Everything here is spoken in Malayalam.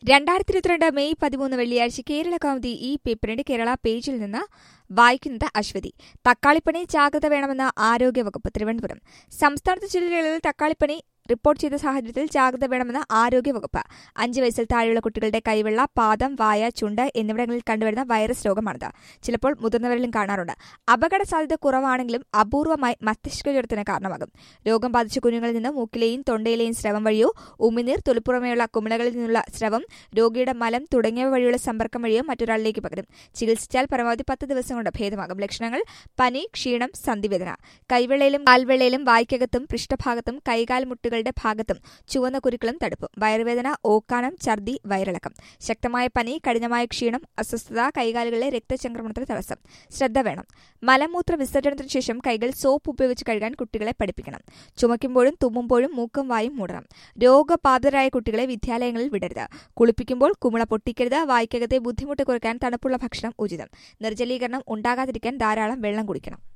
രണ്ടായിരത്തി ഇരുപത്തിരണ്ട് മെയ് പതിമൂന്ന് വെള്ളിയാഴ്ച കേരള കൗമുദി ഈ പേപ്പറിന്റെ കേരള പേജിൽ നിന്ന് വായിക്കുന്നത് അശ്വതി തക്കാളിപ്പനി ജാഗ്രത വേണമെന്ന ആരോഗ്യവകുപ്പ് തിരുവനന്തപുരം സംസ്ഥാനത്ത് ജില്ലകളിൽ തക്കാളിപ്പനി റിപ്പോർട്ട് ചെയ്ത സാഹചര്യത്തിൽ ജാഗ്രത വേണമെന്ന് ആരോഗ്യവകുപ്പ് അഞ്ച് വയസ്സിൽ താഴെയുള്ള കുട്ടികളുടെ കൈവെള്ള പാദം വായ ചുണ്ട് എന്നിവിടങ്ങളിൽ കണ്ടുവരുന്ന വൈറസ് രോഗമാണിത് ചിലപ്പോൾ മുതിർന്നവരിലും കാണാറുണ്ട് അപകട സാധ്യത കുറവാണെങ്കിലും അപൂർവമായി മസ്തിഷ്ക ജ്വരത്തിന് കാരണമാകും രോഗം ബാധിച്ച കുഞ്ഞുങ്ങളിൽ നിന്ന് മൂക്കിലെയും തൊണ്ടയിലെയും സ്രവം വഴിയോ ഉമിനീർ തൊലിപ്പുറമെയുള്ള കുമിളകളിൽ നിന്നുള്ള സ്രവം രോഗിയുടെ മലം തുടങ്ങിയവ വഴിയുള്ള സമ്പർക്കം വഴിയോ മറ്റൊരാളിലേക്ക് പകരും ചികിത്സിച്ചാൽ പരമാവധി പത്ത് ദിവസം കൊണ്ട് ഭേദമാകും ലക്ഷണങ്ങൾ പനി ക്ഷീണം സന്ധിവേദന കൈവെള്ളയിലും കാൽവെള്ളയിലും വായ്ക്കകത്തും പൃഷ്ഠഭാഗത്തും കൈകാൽ മുട്ടുകളുടെ ഭാഗത്തും ചുവന്ന കുരുക്കളും തടുപ്പും വയറുവേദന ഓക്കാനം ഛർദി വയറിളക്കം ശക്തമായ പനി കഠിനമായ ക്ഷീണം അസ്വസ്ഥത കൈകാലുകളിലെ രക്തചംക്രമണത്തിന് തടസ്സം ശ്രദ്ധ വേണം മലമൂത്ര വിസർജനത്തിനു ശേഷം കൈകൾ സോപ്പ് ഉപയോഗിച്ച് കഴുകാൻ കുട്ടികളെ പഠിപ്പിക്കണം ചുമയ്ക്കുമ്പോഴും തുമ്മുമ്പോഴും മൂക്കും വായും മൂടണം രോഗബാധിതരായ കുട്ടികളെ വിദ്യാലയങ്ങളിൽ വിടരുത് കുളിപ്പിക്കുമ്പോൾ കുമിള പൊട്ടിക്കരുത് വായ്ക്കകത്തെ ബുദ്ധിമുട്ട് കുറയ്ക്കാൻ തണുപ്പുള്ള ഭക്ഷണം ഉചിതം നിർജ്ജലീകരണം ഉണ്ടാകാതിരിക്കാൻ ധാരാളം വെള്ളം കുടിക്കണം